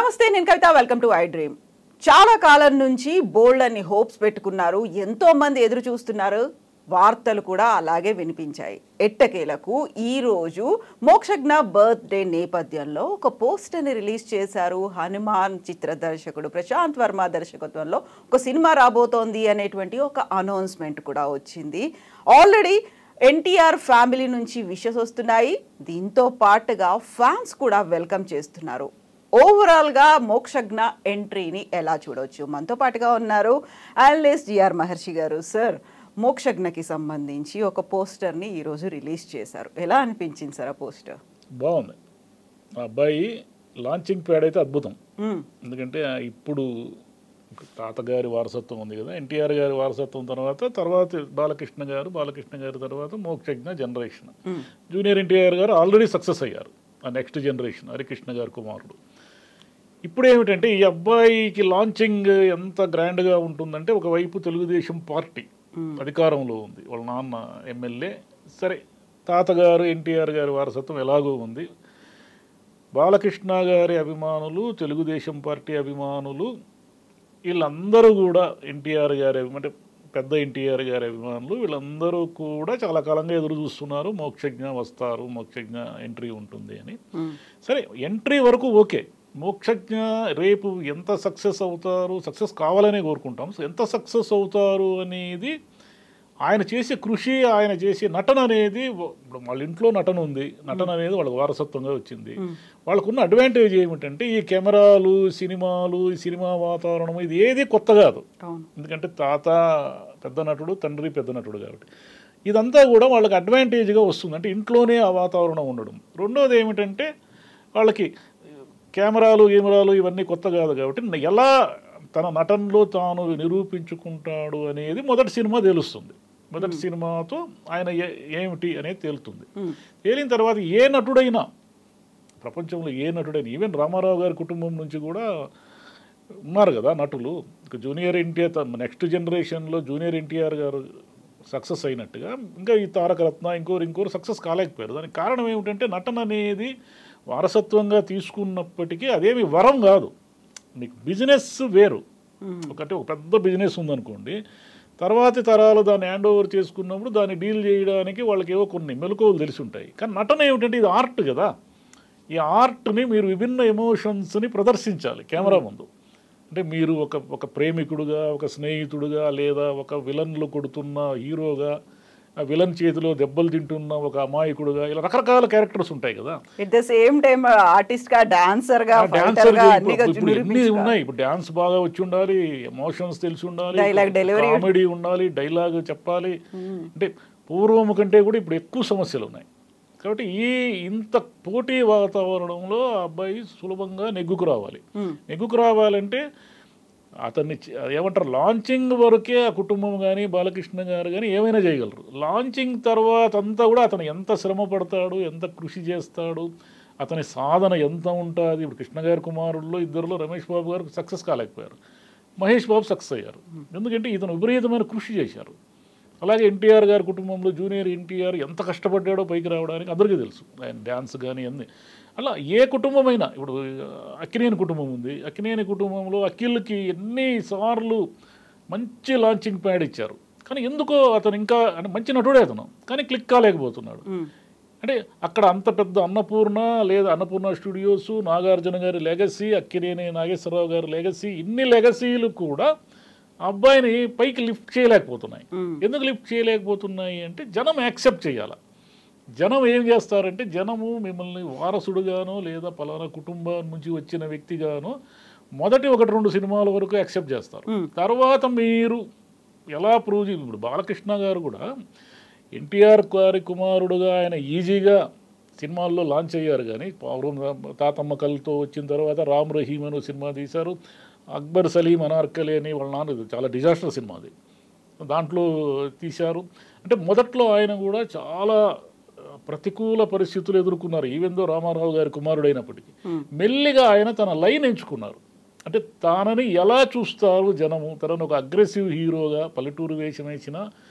నమస్తే నేను Kavitha welcome to I dream చాలా కాలం నుంచి బోల్డ్ అని హోప్స్ పెట్టుకున్నారు ఎంతో మంది ఎదురు చూస్తున్నారు వార్తలు కూడా అలాగే వినిపించాయి ఎట్టకేలకు ఈ రోజు మోక్షజ్ఞ బర్త్డే నేపథ్యంలో ఒక పోస్టర్ని రిలీజ్ చేశారు హనుమాన్ చిత్ర దర్శకుడు ప్రశాంత్ వర్మ దర్శకత్వంలో ఒక సినిమా రాబోతోంది అనేటువంటి ఒక అనౌన్స్మెంట్ కూడా వచ్చింది ఆల్రెడీ ఎన్టీఆర్ ఫ్యామిలీ నుంచి విషెస్ వస్తున్నాయి దీంతో పాటుగా ఫ్యాన్స్ కూడా వెల్కమ్ చేస్తున్నారు ఓవరాల్గా మోక్షజ్ఞ ఎంట్రీని ఎలా చూడవచ్చు మనతో పాటుగా ఉన్నారు అనలిస్ట్ జిఆర్ మహర్షి గారు సార్ మోక్షజ్ఞకి సంబంధించి ఒక పోస్టర్ని ఈరోజు రిలీజ్ చేశారు ఎలా అనిపించింది సార్ ఆ పోస్టర్ బాగుంది ఆ అబ్బాయి లాంచింగ్ ప్యాడ్ అయితే అద్భుతం ఎందుకంటే ఆ ఇప్పుడు తాతగారి వారసత్వం ఉంది కదా ఎన్టీఆర్ గారి వారసత్వం తర్వాత తర్వాత బాలకృష్ణ గారు బాలకృష్ణ గారి తర్వాత మోక్షజ్ఞ జనరేషన్ జూనియర్ ఎన్టీఆర్ గారు ఆల్రెడీ సక్సెస్ అయ్యారు ఆ నెక్స్ట్ జనరేషన్ హరికృష్ణ గారి కుమారుడు ఇప్పుడు ఏమిటంటే ఈ అబ్బాయికి లాంచింగ్ ఎంత గ్రాండ్గా ఉంటుందంటే ఒకవైపు తెలుగుదేశం పార్టీ అధికారంలో ఉంది వాళ్ళ నాన్న ఎమ్మెల్యే సరే తాతగారు ఎన్టీఆర్ గారి వారసత్వం ఎలాగో ఉంది బాలకృష్ణ గారి అభిమానులు తెలుగుదేశం పార్టీ అభిమానులు వీళ్ళందరూ కూడా ఎన్టీఆర్ గారి అభి- అంటే పెద్ద ఎన్టీఆర్ గారి అభిమానులు వీళ్ళందరూ కూడా చాలా కాలంగా ఎదురు చూస్తున్నారు మోక్షజ్ఞ వస్తారు మోక్షజ్ఞ ఎంట్రీ ఉంటుంది అని సరే ఎంట్రీ వరకు ఓకే మోక్షజ్ఞ రేపు ఎంత సక్సెస్ అవుతారు సక్సెస్ కావాలనే కోరుకుంటాం సో ఎంత సక్సెస్ అవుతారు అనేది ఆయన చేసే కృషి ఆయన చేసే నటన అనేది వ- ఇప్పుడు వాళ్ళ ఇంట్లో నటన ఉంది నటన అనేది వాళ్ళకి వారసత్వంగా వచ్చింది వాళ్ళకున్న అడ్వాంటేజ్ ఏమిటంటే ఈ కెమెరాలు సినిమాలు ఈ సినిమా వాతావరణం ఇది ఏది కొత్త కాదు అవును ఎందుకంటే తాత పెద్ద నటుడు తండ్రి పెద్ద నటుడు కాబట్టి ఇదంతా కూడా వాళ్ళకి అడ్వాంటేజ్గా వస్తుంది అంటే ఇంట్లోనే ఆ వాతావరణం ఉండడం రెండోది ఏమిటంటే వాళ్ళకి కెమెరాలు కెమెరాలు ఇవన్నీ కొత్త కాదు కాబట్టి ఎలా తన నటనలో తాను నిరూపించుకుంటాడు అనేది మొదటి సినిమా తెలుస్తుంది మొదటి సినిమాతో ఆయన ఏ- ఏమిటి అనేది తేలుతుంది తేలిన తర్వాత ఏ నటుడైనా ప్రపంచంలో ఏ నటుడైనా ఈవెన్ రామారావు గారి కుటుంబం నుంచి కూడా ఉన్నారు కదా నటులు ఇక జూనియర్ ఎన్టీఆర్ నెక్స్ట్ జనరేషన్లో జూనియర్ ఎన్టీఆర్ గారు సక్సెస్ అయినట్టుగా ఇంకా ఈ తారకరత్న ఇంకోరు ఇంకోరు సక్సెస్ కాలేకపోయారు దానికి కారణం ఏమిటంటే నటన అనేది వారసత్వంగా తీసుకున్నప్పటికీ అదేమి వరం కాదు నీకు బిజినెస్ వేరు ఒకటి ఒక పెద్ద బిజినెస్ ఉందనుకోండి తర్వాతి తరాలు దాన్ని హ్యాండ్ ఓవర్ చేసుకున్నప్పుడు దాన్ని డీల్ చేయడానికి వాళ్ళకి ఏవో కొన్ని మెలకువలు తెలిసి ఉంటాయి కానీ నటన ఏమిటంటే ఇది ఆర్ట్ కదా ఈ ఆర్ట్ని మీరు విభిన్న ఎమోషన్స్ని ప్రదర్శించాలి కెమెరా ముందు అంటే మీరు ఒక ఒక ప్రేమికుడుగా ఒక స్నేహితుడుగా లేదా ఒక విలన్లు కొడుతున్న హీరోగా ఆ విలన్ చేతిలో దెబ్బలు తింటున్న ఒక అమాయకుడుగా ఇలా రకరకాల క్యారెక్టర్స్ ఉంటాయి కదా at the same time artist గా డాన్సర్ గా ఫైటర్ డాన్సర్ గా అన్నిగా ఇప్పుడు ఎన్ని ఉన్నాయి ఇప్పుడు డాన్స్ బాగా వచ్చి ఉండాలి ఎమోషన్స్ తెలిసి ఉండాలి Dialogue delivery. కామెడీ ఉండాలి డైలాగ్ చెప్పాలి అంటే పూర్వం కంటే కూడా ఇప్పుడు ఎక్కువ సమస్యలు ఉన్నాయి కాబట్టి ఈ ఇంత పోటీ వాతావరణంలో ఆ అబ్బాయి సులభంగా నెగ్గుకు రావాలి నెగ్గుకు రావాలంటే అతన్ని చ- ఏమంటారు లాంచింగ్ వరకే ఆ కుటుంబం కానీ బాలకృష్ణ గారు కానీ ఏమైనా చేయగలరు లాంచింగ్ తర్వాత అంతా కూడా అతను ఎంత శ్రమ పడతాడు ఎంత కృషి చేస్తాడు అతని సాధన ఎంత ఉంటుంది ఇప్పుడు కృష్ణ గారి కుమారుల్లో ఇద్దరిలో రమేష్ బాబు గారు సక్సెస్ కాలేకపోయారు మహేష్ బాబు సక్సెస్ అయ్యారు ఎందుకంటే ఇతను విపరీతమైన కృషి చేశారు అలాగే ఎన్టీఆర్ గారి కుటుంబంలో జూనియర్ ఎన్టీఆర్ ఎంత కష్టపడ్డాడో పైకి రావడానికి అందరికీ తెలుసు ఆయన డ్యాన్స్ కానీ అన్ని అలా ఏ కుటుంబమైనా ఇప్పుడు అక్కినేని కుటుంబం ఉంది అక్కినేని కుటుంబంలో అఖిల్కి ఎన్నిసార్లు మంచి లాంచింగ్ ప్యాడ్ ఇచ్చారు కానీ ఎందుకో అతను ఇంకా అంటే మంచి నటుడే అతను కానీ క్లిక్ కాలేకపోతున్నాడు అంటే అక్కడ అంత పెద్ద అన్నపూర్ణ లేదా అన్నపూర్ణ స్టూడియోస్ నాగార్జున గారి లెగసీ అక్కినేని నాగేశ్వరరావు గారి లెగసీ ఇన్ని లెగసీలు కూడా ఆ అబ్బాయిని పైకి లిఫ్ట్ చేయలేకపోతున్నాయి ఎందుకు లిఫ్ట్ చేయలేకపోతున్నాయి అంటే జనం యాక్సెప్ట్ చేయాలి జనం ఏం చేస్తారంటే జనము మిమ్మల్ని వారసుడుగానో లేదా పలానా కుటుంబం నుంచి వచ్చిన వ్యక్తిగానో మొదటి ఒకటి రెండు సినిమాల వరకు యాక్సెప్ట్ చేస్తారు తర్వాత మీరు ఎలా ప్రూవ్ చేయ ఇప్పుడు బాలకృష్ణ గారు కూడా ఎన్టీఆర్ గారి కుమారుడుగా ఆయన ఈజీగా సినిమాల్లో లాంచ్ అయ్యారు కానీ పావురం తాతమ్మ కళ్ళతో వచ్చిన తర్వాత రామ్ రహీమ్ అనే సినిమా తీశారు అక్బర్ సలీం అనార్కలి అని వాళ్ళ నాన్న ఇది చాలా డిజాస్టర్ సినిమా అది దాంట్లో తీశారు అంటే మొదట్లో ఆయన కూడా చాలా ఆ, ప్రతికూల పరిస్థితులు ఎదుర్కొన్నారు ఈవెందో రామారావు గారి కుమారుడైనప్పటికీ మెల్లిగా ఆయన తన లైన్ ఎంచుకున్నారు అంటే తానని ఎలా చూస్తారు జనము తనను ఒక అగ్రెసివ్ హీరోగా పల్లెటూరు వేషం వేసిన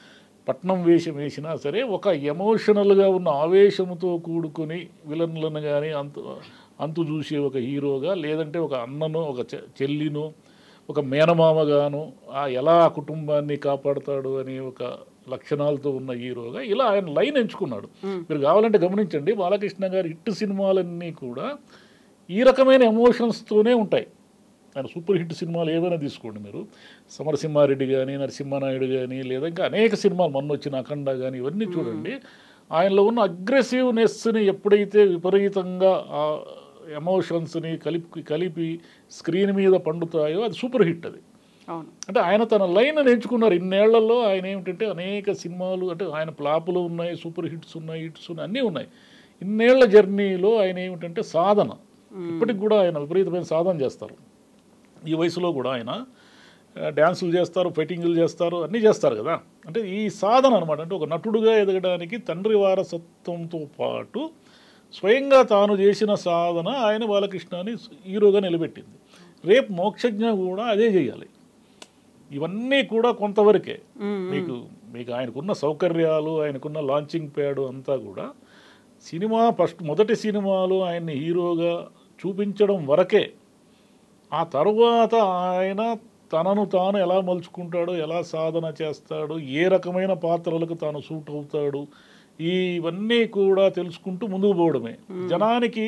పట్నం వేషం వేసినా సరే ఒక ఎమోషనల్గా ఉన్న ఆవేశంతో కూడుకొని విలన్లను కానీ అంతు అంతు చూసే ఒక హీరోగా లేదంటే ఒక అన్నను ఒక చె- చెల్లిను ఒక మేనమామగాను ఆ ఎలా ఆ కుటుంబాన్ని కాపాడుతాడు అనే ఒక లక్షణాలతో ఉన్న హీరోగా ఇలా ఆయన లైన్ ఎంచుకున్నాడు మీరు కావాలంటే గమనించండి బాలకృష్ణ గారి హిట్ సినిమాలన్నీ కూడా ఈ రకమైన ఎమోషన్స్తోనే ఉంటాయి ఆయన సూపర్ హిట్ సినిమాలు ఏదైనా తీసుకోండి మీరు సమరసింహారెడ్డి కానీ నరసింహానాయుడు కానీ లేదా ఇంకా అనేక సినిమాలు మొన్న వచ్చిన అఖండ కానీ ఇవన్నీ చూడండి ఆయనలో ఉన్న అగ్రెసివ్నెస్ని ఎప్పుడైతే విపరీతంగా ఆ ఎమోషన్స్ని కలిపి కలిపి స్క్రీన్ మీద పండుతాయో అది సూపర్ హిట్ అది అవును అంటే ఆయన తన లైన్ ఎంచుకున్నారు ఇన్నేళ్లలో ఆయన ఏమిటంటే అనేక సినిమాలు అంటే ఆయన ప్లాపులు ఉన్నాయి సూపర్ హిట్స్ ఉన్నాయి హిట్స్ ఉన్నాయి అన్నీ ఉన్నాయి ఇన్నేళ్ల జర్నీలో ఆయన ఏమిటంటే సాధన ఇప్పటికి కూడా ఆయన విపరీతమైన సాధన చేస్తారు ఈ వయసులో కూడా ఆయన ఆ, డ్యాన్సులు చేస్తారు ఫైటింగ్లు చేస్తారు అన్నీ చేస్తారు కదా అంటే ఈ సాధన అనమాట అంటే ఒక నటుడుగా ఎదగడానికి తండ్రి వారసత్వంతో పాటు స్వయంగా తాను చేసిన సాధన ఆయన బాలకృష్ణని హీరోగా నిలబెట్టింది రేపు మోక్షజ్ఞ కూడా అదే చేయాలి ఇవన్నీ కూడా కొంతవరకే మీకు మీకు ఆయనకున్న సౌకర్యాలు ఆయనకున్న లాంచింగ్ ప్యాడ్ అంతా కూడా సినిమా ఫస్ట్ మొదటి సినిమాలు ఆయన్ని హీరోగా చూపించడం వరకే ఆ తరువాత ఆయన తనను తాను ఎలా మలుచుకుంటాడో ఎలా సాధన చేస్తాడు ఏ రకమైన పాత్రలకు తాను సూట్ అవుతాడు ఈ ఇవన్నీ కూడా తెలుసుకుంటూ ముందుకు పోవడమే జనానికి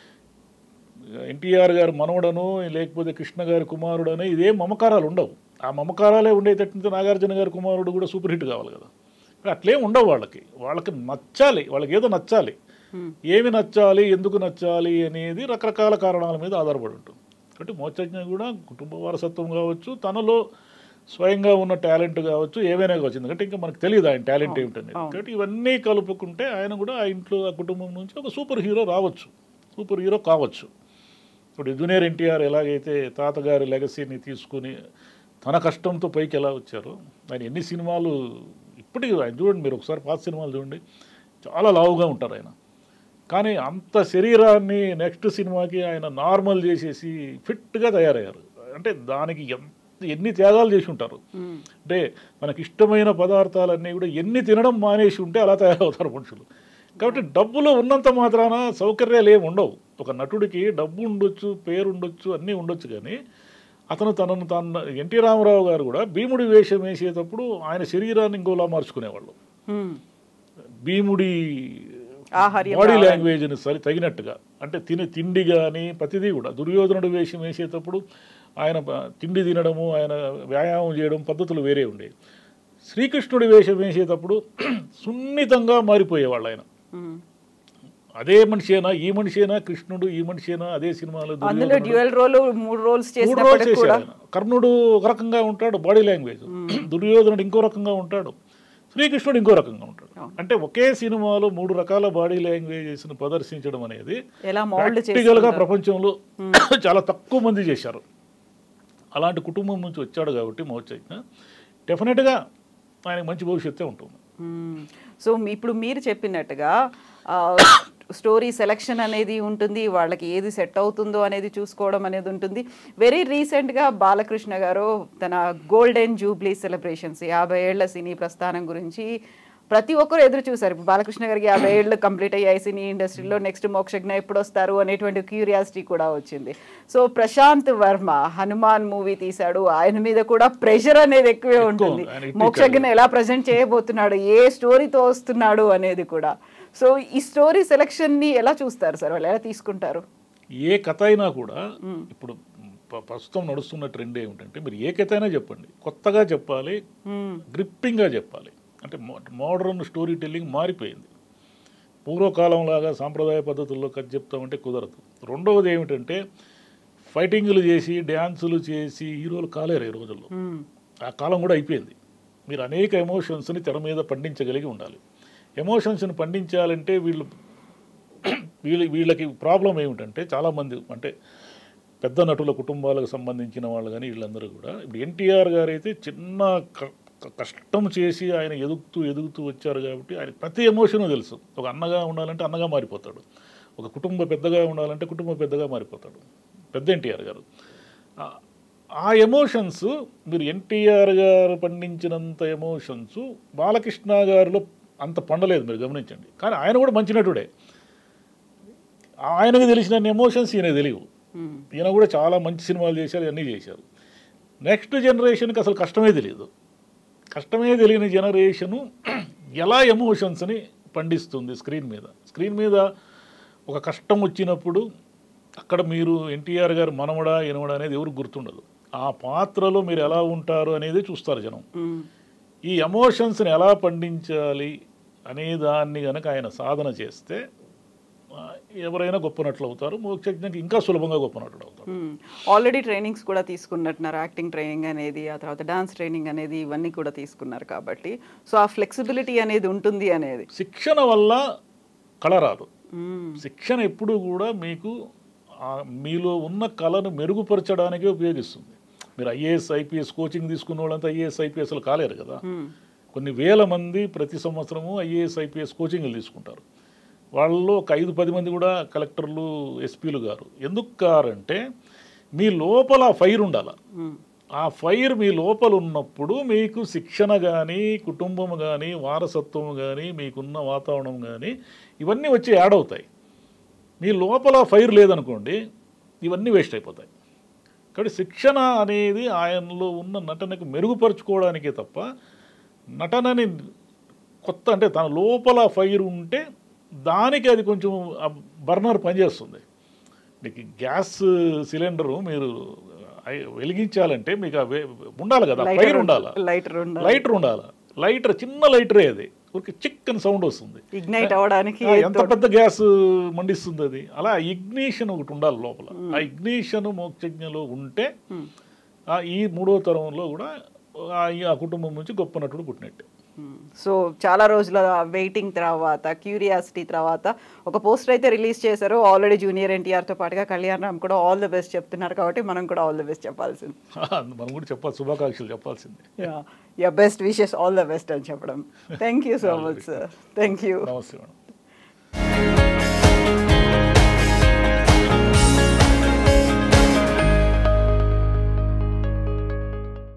ఎన్టీఆర్ గారు మనవడను లేకపోతే కృష్ణ గారి కుమారుడని ఇదే మమకారాలు ఉండవు ఆ మమకారాలే ఉండేటట్టు నాగార్జున గారి కుమారుడు కూడా సూపర్ హిట్ కావాలి కదా మరి అట్లేం ఉండవు వాళ్ళకి వాళ్ళకి నచ్చాలి వాళ్ళకి ఏదో నచ్చాలి ఏమి నచ్చాలి ఎందుకు నచ్చాలి అనేది రకరకాల కారణాల మీద ఆధారపడి ఉంటుంది కాబట్టి మోచజ్ఞ కూడా కుటుంబ వారసత్వం కావచ్చు తనలో స్వయంగా ఉన్న టాలెంట్ కావచ్చు ఏమైనా కావచ్చు ఎందుకంటే ఇంకా మనకు తెలియదు ఆయన టాలెంట్ ఏమిటనేది కాబట్టి ఇవన్నీ కలుపుకుంటే ఆయన కూడా ఆ ఇంట్లో ఆ కుటుంబం నుంచి ఒక సూపర్ హీరో రావచ్చు సూపర్ హీరో కావచ్చు ఇప్పుడు జూనియర్ ఎన్టీఆర్ ఎలాగైతే తాతగారి లెగసీని తీసుకుని తన కష్టంతో పైకి ఎలా వచ్చారో ఆయన ఎన్ని సినిమాలు ఇప్పటికీ ఆయన చూడండి మీరు ఒకసారి పాత సినిమాలు చూడండి చాలా లావుగా ఉంటారు ఆయన కానీ అంత శరీరాన్ని నెక్స్ట్ సినిమాకి ఆయన నార్మల్ చేసేసి ఫిట్గా తయారయ్యారు అంటే దానికి ఎంత ఎన్ని త్యాగాలు చేసి ఉంటారు అంటే మనకి ఇష్టమైన పదార్థాలన్నీ కూడా ఎన్ని తినడం మానేసి ఉంటే అలా తయారవుతారు మనుషులు కాబట్టి డబ్బులో ఉన్నంత మాత్రాన సౌకర్యాలు ఏమి ఉండవు ఒక నటుడికి డబ్బు ఉండొచ్చు పేరు ఉండొచ్చు అన్నీ ఉండొచ్చు కానీ అతను తనను తాను ఎన్టీ రామారావు గారు కూడా భీముడి వేషం వేసేటప్పుడు ఆయన శరీరాన్ని ఇంకోలా మార్చుకునేవాళ్ళు ఉమ్. భీముడి ఆహార్యం బాడీ రావాలి. లాంగ్వేజ్ని సరి తగినట్టుగా అంటే తినే తిండి కానీ ప్రతిదీ కూడా దుర్యోధనుడు వేషం వేసేటప్పుడు ఆయన ప- తిండి తినడము ఆయన వ్యాయామం చేయడం పద్ధతులు వేరే ఉండేవి శ్రీకృష్ణుడి వేషం వేసేటప్పుడు సున్నితంగా మారిపోయేవాళ్ళు ఆయన ఉమ్. అదే మనిషేనా ఈ మనిషేనా కృష్ణుడు ఈ మనిషేనా అదే సినిమాలో అందులో దుర్యోధనుడు డ్యూయల్ రోల్ మూడు రోల్స్ మూడు రోజులు చేసినప్పటికి చేశాడు కూడా ఆయన. కర్ణుడు ఒక రకంగా ఉంటాడు బాడీ లాంగ్వేజ్ దుర్యోధనుడు ఇంకో రకంగా ఉంటాడు శ్రీకృష్ణుడు ఇంకో రకంగా ఉంటాడు అంటే ఒకే సినిమాలో మూడు రకాల బాడీ లాంగ్వేజెస్ని ప్రదర్శించడం అనేది ఎలా మౌల్డ్ ప్రాక్టికల్గా ప్రపంచంలో చాలా తక్కువ మంది చేశారు అలాంటి కుటుంబం నుంచి వచ్చాడు కాబట్టి మోచైన డెఫినెట్గా ఆయనకు మంచి భవిష్యత్తే ఉంటుంది మ్మ్. సో మీ- ఇప్పుడు మీరు చెప్పినట్టుగా ఆ, స్టోరీ సెలెక్షన్ అనేది ఉంటుంది వాళ్ళకి ఏది సెట్ అవుతుందో అనేది చూసుకోవడం అనేది ఉంటుంది వెరీ రీసెంట్గా బాలకృష్ణ గారు తన గోల్డెన్ జూబ్లీ సెలబ్రేషన్స్ యాభై ఏళ్ల సినీ ప్రస్థానం గురించి ప్రతి ఒక్కరు ఎదురు చూశారు ఇప్పుడు బాలకృష్ణ గారికి యాభై ఏళ్ళు కంప్లీట్ అయ్యాయి సినీ ఇండస్ట్రీలో నెక్స్ట్ మోక్షజ్ఞ ఎప్పుడు వస్తారు అనేటువంటి క్యూరియాసిటీ కూడా వచ్చింది సో ప్రశాంత్ వర్మ హనుమాన్ మూవీ తీశాడు ఆయన మీద కూడా ప్రెషర్ అనేది ఎక్కువే ఉంటుంది ఆయన ఇటు మోక్షజ్ఞ ఎలా ప్రజెంట్ చేయబోతున్నాడు ఏ స్టోరీతో వస్తున్నాడు అనేది కూడా సో ఈ స్టోరీ సెలెక్షన్ ని ఎలా చూస్తారు సార్ వాళ్ళు ఎలా తీసుకుంటారు ఏ కథ అయినా కూడా ఇప్పుడు ప- ప్రస్తుతం నడుస్తున్న ట్రెండ్ ఏమిటంటే మీరు ఏ కథ అయినా చెప్పండి కొత్తగా చెప్పాలి మ్మ్. గ్రిప్పింగ్గా చెప్పాలి అంటే మోడర్న్ స్టోరీ టెల్లింగ్ మారిపోయింది పూర్వకాలంలాగా సాంప్రదాయ పద్ధతుల్లో కథ చెప్తామంటే కుదరదు రెండవది ఏమిటంటే ఫైటింగ్లు చేసి డ్యాన్సులు చేసి హీరోలు కాలేరు ఈ రోజుల్లో మ్మ్. ఆ కాలం కూడా అయిపోయింది మీరు అనేక ఎమోషన్స్ని తెర మీద పండించగలిగి ఉండాలి ఎమోషన్స్ని పండించాలంటే వీళ్ళు వీళ్ళ వీళ్ళకి ప్రాబ్లం ఏమిటంటే చాలామంది అంటే పెద్ద నటుల కుటుంబాలకు సంబంధించిన వాళ్ళు కానీ వీళ్ళందరూ కూడా ఇప్పుడు ఎన్టీఆర్ గారు అయితే చిన్న క- క- కష్టం చేసి ఆయన ఎదుగుతూ ఎదుగుతూ వచ్చారు కాబట్టి ఆయన ప్రతి ఎమోషను తెలుసు ఒక అన్నగా ఉండాలంటే అన్నగా మారిపోతాడు ఒక కుటుంబ పెద్దగా ఉండాలంటే కుటుంబ పెద్దగా మారిపోతాడు పెద్ద ఎన్టీఆర్ గారు ఆ- ఆ ఎమోషన్స్ మీరు ఎన్టీఆర్ గారు పండించినంత ఎమోషన్స్ బాలకృష్ణ గారిలో అంత పండలేదు మీరు గమనించండి కానీ ఆయన కూడా మంచి నటుడే ఆయనకు తెలిసిన ఎమోషన్స్ ఈయన తెలియవు మ్మ్. ఈయన కూడా చాలా మంచి సినిమాలు చేశారు ఇవన్నీ చేశారు నెక్స్ట్ జనరేషన్కి అసలు కష్టమే తెలియదు కష్టమే తెలియని జనరేషను ఎలా ఎమోషన్స్ని పండిస్తుంది స్క్రీన్ మీద స్క్రీన్ మీద ఒక కష్టం వచ్చినప్పుడు అక్కడ మీరు ఎన్టీఆర్ గారు మనవడా ఎనవడా అనేది ఎవరికి గుర్తుండదు ఆ పాత్రలో మీరు ఎలా ఉంటారు అనేది చూస్తారు జనం మ్మ్. ఈ ఎమోషన్స్ని ఎలా పండించాలి అనే దాన్ని కనుక ఆయన సాధన చేస్తే ఆ, ఎవరైనా గొప్ప నటులు అవుతారు మోక్షజ్ఞకి ఇంకా సులభంగా గొప్ప నటుడు అవుతారు మ్మ్. ఆల్రెడీ ట్రైనింగ్స్ కూడా తీసుకున్నట్టున్నారు యాక్టింగ్ ట్రైనింగ్ అనేది ఆ తర్వాత డాన్స్ ట్రైనింగ్ అనేది ఇవన్నీ కూడా తీసుకున్నారు కాబట్టి సో ఆ ఫ్లెక్సిబిలిటీ అనేది ఉంటుంది అనేది శిక్షణ వల్ల కళ రాదు మ్మ్. శిక్షణ ఎప్పుడు కూడా మీకు ఆ మీలో ఉన్న కళను మెరుగుపరచడానికే ఉపయోగిస్తుంది మీరు ఐఏఎస్ ఐపీఎస్ కోచింగ్ తీసుకున్న వాళ్ళంతా ఐఏఎస్ ఐపీఎస్లు కాలేరు కదా మ్మ్. కొన్ని వేల మంది ప్రతి సంవత్సరము ఐఏఎస్ ఐపీఎస్ కోచింగ్లు తీసుకుంటారు వాళ్ళలో ఒక ఐదు పది మంది కూడా కలెక్టర్లు ఎస్పీలు గారు ఎందుకు కారంటే మీ లోపల ఆ ఫైర్ ఉండాల మ్మ్. ఆ ఫైర్ మీ లోపల ఉన్నప్పుడు మీకు శిక్షణ కానీ కుటుంబం కానీ వారసత్వం కానీ మీకున్న వాతావరణం కానీ ఇవన్నీ వచ్చి యాడ్ అవుతాయి మీ లోపల ఫైర్ లేదనుకోండి ఇవన్నీ వేస్ట్ అయిపోతాయి కాబట్టి శిక్షణ అనేది ఆయనలో ఉన్న నటనకు మెరుగుపరుచుకోవడానికే తప్ప నటనని కొత్త అంటే తన లోపల ఫైర్ ఉంటే దానికి అది కొంచెం బర్నర్ పనిచేస్తుంది మీకు గ్యాస్ సిలిండరు మీరు ఐ- వెలిగించాలంటే మీకు ఆ వే- ఉండాలి కదా ఫైర్ ఉండాలి లైటర్ ఉండాలి లైటర్ ఉండాలి లైటర్ చిన్న లైటరే అది ఊరికి చిక్కని సౌండ్ వస్తుంది ఇగ్నైట్ అవ్వడానికి ఆ, ఎంత పెద్ద గ్యాస్ మండిస్తుంది అది అలా ఇగ్నిషన్ ఒకటి ఉండాలి లోపల ఆ ఇగ్నిషన్ మోక్షజ్ఞలో ఉంటే మ్మ్. ఆ ఈ మూడో తరంలో కూడా ఆ ఈ- ఆ కుటుంబం నుంచి గొప్ప నటుడు పుట్టినట్టే సో చాలా రోజుల వెయిటింగ్ తర్వాత క్యూరియాసిటీ తర్వాత ఒక పోస్టర్ అయితే రిలీజ్ చేశారు ఆల్రెడీ జూనియర్ ఎన్టీఆర్తో పాటుగా కళ్యాణ్ రామ్ కూడా ఆల్ ద బెస్ట్ చెప్తున్నారు కాబట్టి మనం కూడా ఆల్ ద బెస్ట్ చెప్పాల్సింది మనం కూడా చెప్పాలి శుభాకాంక్షలు చెప్పాల్సిందే yeah best wishes all the best అని చెప్పడం thank you so much sir thank you నమస్తే మేడం